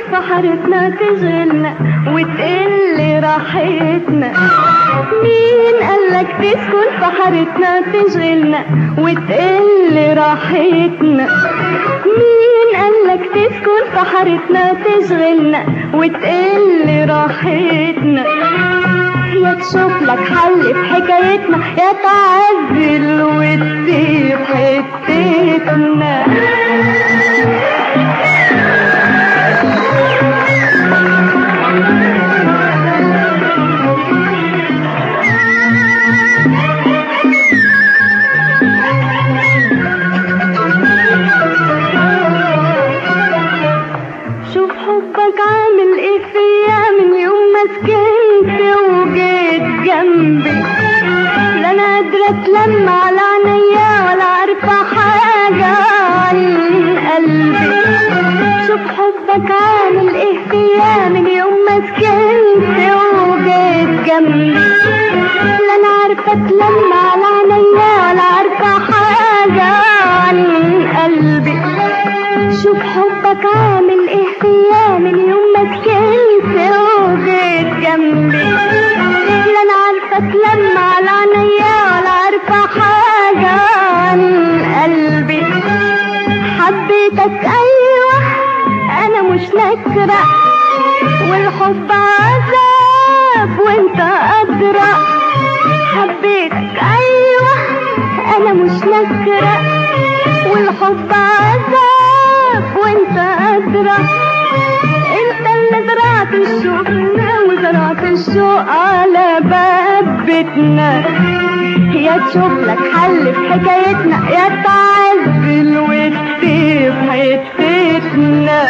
في حارتنا تشغلنا وتقل راحتنا مين قالك تسكن في حارتنا تشغلنا وتقل راحتنا مين قالك تسكن في حارتنا تشغلنا وتقل راحتنا يا تشوف لك حل في حكايتنا يا تعزل وتسيب حتتنا شوف حبك عامل ايه فيا من يوم ما سكنت وجيت جنبي لا انا قادرة اتلم على عينيا ولا عارفة حاجة عن قلبي شوف حبك عامل ايه فيا من يوم ما سكنت وجيت جنبي لا انا عارفة اتلم على عينيا ولا عارفة حاجة عن قلبي شوف حبك عامل ايه فيا من يوم ما سكنت وجيت جنبي لا انا عارفه اتلم على عينيا ولا عارفه حاجه عن قلبي حبيتك ايوه انا مش نكره والحب عذاب وانت ادرى حبيتك ايوه انا مش نكره والحب عذاب وانت ادرى انت اللي زرعت الشوق فينا وزرعت الشوق على باب بيتنا يا تشوف لك حل في حكايتنا يا تعزل وتسيب حتتنا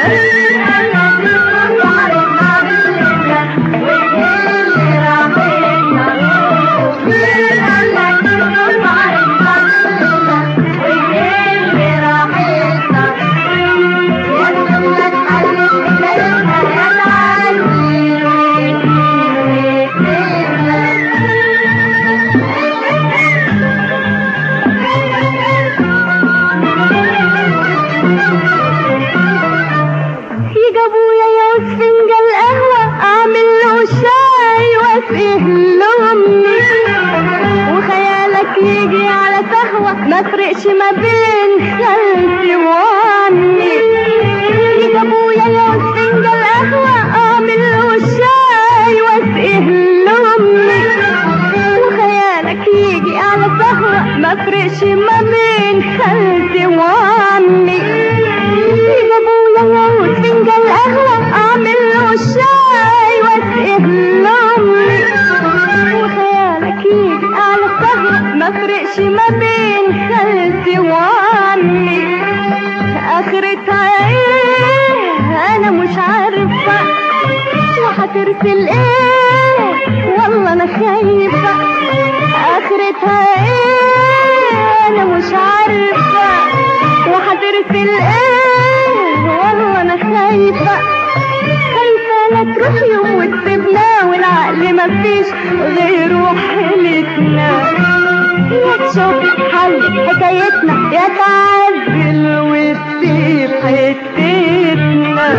يجي ابويا يعوز فنجان قهوة اعمل له شاي واسقيه لامي وخيالك يجي على سهوة ما فرقش ما بين خالتي وامي يجي ابويا يعوز فنجان قهوة اعمل له شاي واسقيه لامي وخيالك يجي على سهوة ما فرقش ما بين خالتي وامي يجي ابويا يعوز فنجان قهوة اعمل له شاي واسقيه لامي وخيالك يجي على سهوة ما فرقش ما بين خالتي وامي اخرتها ايه انا مش عارفة وهترسل ايه والله انا خايفة اخرتها ايه انا مش عارفة وهترسل ايه والله انا خايفة خايفة لا تروح يوم وتسيبنا والعقل مفيش غير حيلتنا يا تشوف حل حكايتنا يا تعزل وتسيب حتتنا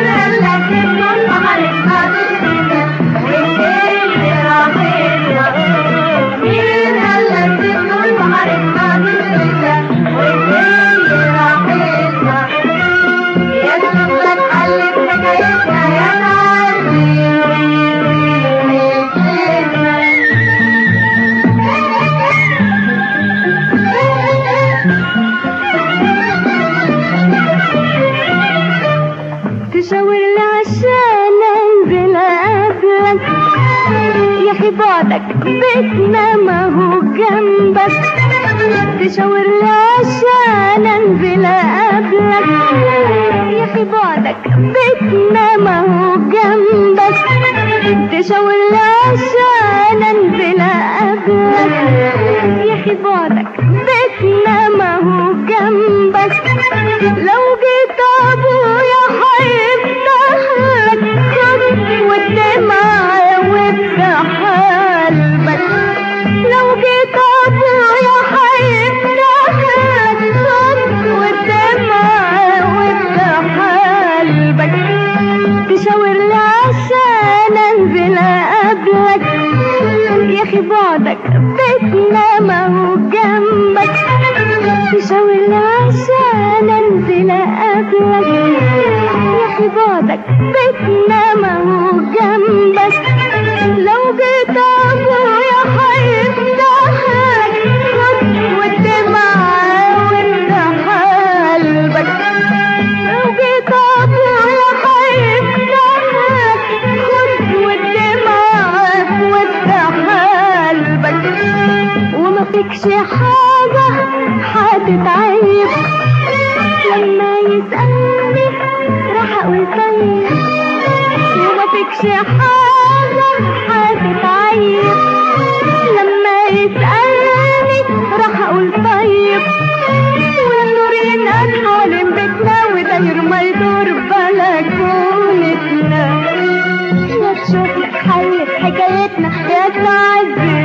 تشاور لي عشان انزل اقابلك يا اخي بعدك بيتنا ما هو جنبك تشاور لي عشان انزل اقابلك يا اخي بعدك بيتنا ما هو جنبك تشاور لي عشان انزل اقابلك يا اخي بعدك بيتنا ما هو جنبك لو جيت ابويا هيفتح لك خط والدمع وافتح قلبك لو جيت ابويا هيفتح لك خط والدمع وافتح قلبك تشاور لي عشان انزل اقابلك يا اخي بعدك بيتنا ما هو جنبك تشاور لي عشان انزل اقابلك يا اخي بعدك بيتنا ما هو جنبك لو جيت ابويا هيفتحك والدمعة وانت قلبك لو جيت ابويا هيفتحك خد والدمعة وانت قلبك وما فيكش حاجة هتتعيب لما يسألني راح اقول طيب وما فيكش حاجة هتتعيب لما يسألني راح اقول طيب والنور ينقل حوالين بيتنا وداير ما يدور بلكونتنا لا تشوف حل حكايتنا يا تعزي